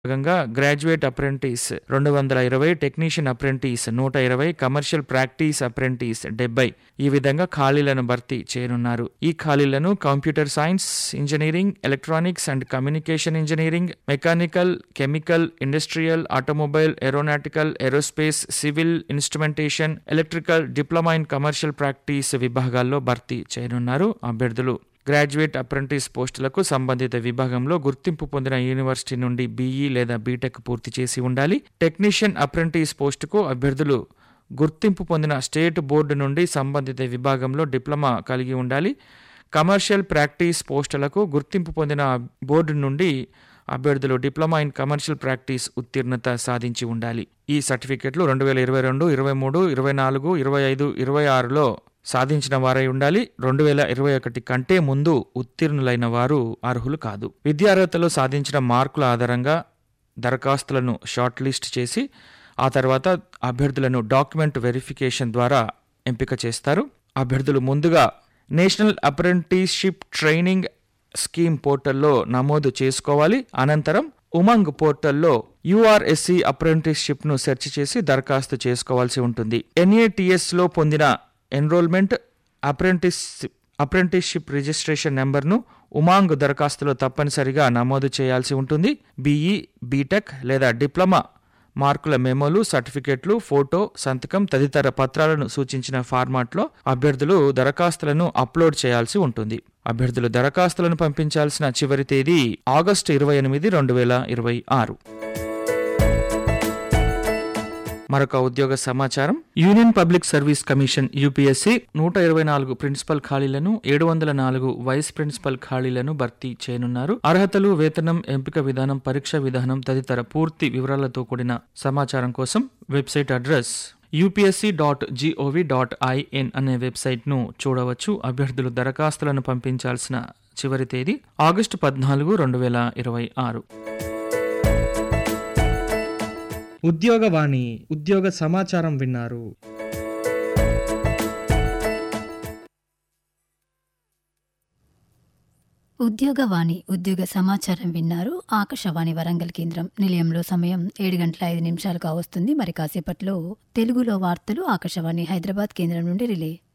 భాగంగా graduate apprentice రెండు వందల ఇరవై టెక్నీషియన్ అప్రెంటిస్ నూట ఇరవై కమర్షియల్ ప్రాక్టీస్ అప్రెంటిస్ డెబ్బై ఈ విధంగా ఖాళీలను భర్తీ చేయనున్నారు ఈ ఖాళీలను computer science engineering electronics and communication engineering mechanical chemical industrial automobile aeronautical aerospace civil instrumentation electrical diploma in commercial practice విభాగాల్లో భర్తీ చేయనున్నారు అభ్యర్థులు గ్రాడ్యుయేట్ అప్రెంటిస్ పోస్టులకు సంబంధిత విభాగంలో గుర్తింపు పొందిన యూనివర్సిటీ నుండి బీఈ లేదా బీటెక్ పూర్తి చేసి ఉండాలి టెక్నీషియన్ అప్రెంటిస్ పోస్టుకు అభ్యర్థులు గుర్తింపు పొందిన స్టేట్ బోర్డు నుండి సంబంధిత విభాగంలో డిప్లొమా కలిగి ఉండాలి కమర్షియల్ ప్రాక్టీస్ పోస్టులకు గుర్తింపు పొందిన బోర్డు నుండి అభ్యర్థులు డిప్లొమా ఇన్ కమర్షియల్ ప్రాక్టీస్ ఉత్తీర్ణత సాధించి ఉండాలి ఈ సర్టిఫికెట్లు రెండు వేల ఇరవై రెండు ఇరవై మూడు ఇరవై నాలుగు ఇరవై ఐదు ఇరవై ఆరులో సాధించిన వారై ఉండాలి రెండు వేల ఇరవై ఒకటి కంటే ముందు ఉత్తీర్ణులైన వారు అర్హులు కాదు విద్యార్హతలో సాధించిన మార్కుల ఆధారంగా దరఖాస్తులను షార్ట్ లిస్ట్ చేసి ఆ తర్వాత అభ్యర్థులను డాక్యుమెంట్ వెరిఫికేషన్ ద్వారా ఎంపిక చేస్తారు అభ్యర్థులు ముందుగా నేషనల్ అప్రెంటిస్షిప్ ట్రైనింగ్ స్కీమ్ పోర్టల్లో నమోదు చేసుకోవాలి అనంతరం ఉమంగ్ పోర్టల్లో యూఆర్ఎస్సి అప్రెంటిస్షిప్ను సెర్చ్ చేసి దరఖాస్తు చేసుకోవాల్సి ఉంటుంది ఎన్ఏటిఎస్లో పొందిన ఎన్రోల్మెంట్ అప్రెంటిస్ అప్రెంటిస్షిప్ రిజిస్ట్రేషన్ నెంబర్ను ఉమాంగ్ దరఖాస్తులో తప్పనిసరిగా నమోదు చేయాల్సి ఉంటుంది బీఈ బీటెక్ లేదా డిప్లొమా మార్కుల మెమోలు సర్టిఫికెట్లు ఫోటో సంతకం తదితర పత్రాలను సూచించిన ఫార్మాట్లో అభ్యర్థులు దరఖాస్తులను అప్లోడ్ చేయాల్సి ఉంటుంది అభ్యర్థులు దరఖాస్తులను పంపించాల్సిన చివరి తేదీ ఆగస్టు ఇరవై ఎనిమిది రెండు వేల ఇరవై ఆరు మరొక ఉద్యోగ సమాచారం union public service commission UPSC నూట ఇరవై నాలుగు ప్రిన్సిపల్ ఖాళీలను ఏడు వందల నాలుగు వైస్ ప్రిన్సిపల్ ఖాళీలను భర్తీ చేయనున్నారు అర్హతలు వేతనం ఎంపిక విధానం పరీక్ష విధానం తదితర పూర్తి వివరాలతో కూడిన సమాచారం కోసం website address UPSC dot gov dot in అనే వెబ్సైట్ను చూడవచ్చు అభ్యర్థులు దరఖాస్తులను పంపించాల్సిన చివరి తేదీ ఆగస్టు పద్నాలుగు రెండు వేల ఇరవై ఆరు ఉద్యోగవాణి ఉద్యోగ సమాచారం విన్నారు ఉద్యోగవాణి ఉద్యోగ సమాచారం విన్నారు ఆకాశవాణి వరంగల్ కేంద్రం నిలయంలో సమయం ఏడు గంటల ఐదు నిమిషాలుగా వస్తుంది మరి కాసేపట్లో తెలుగులో వార్తలు ఆకాశవాణి హైదరాబాద్ కేంద్రం నుండి రిలే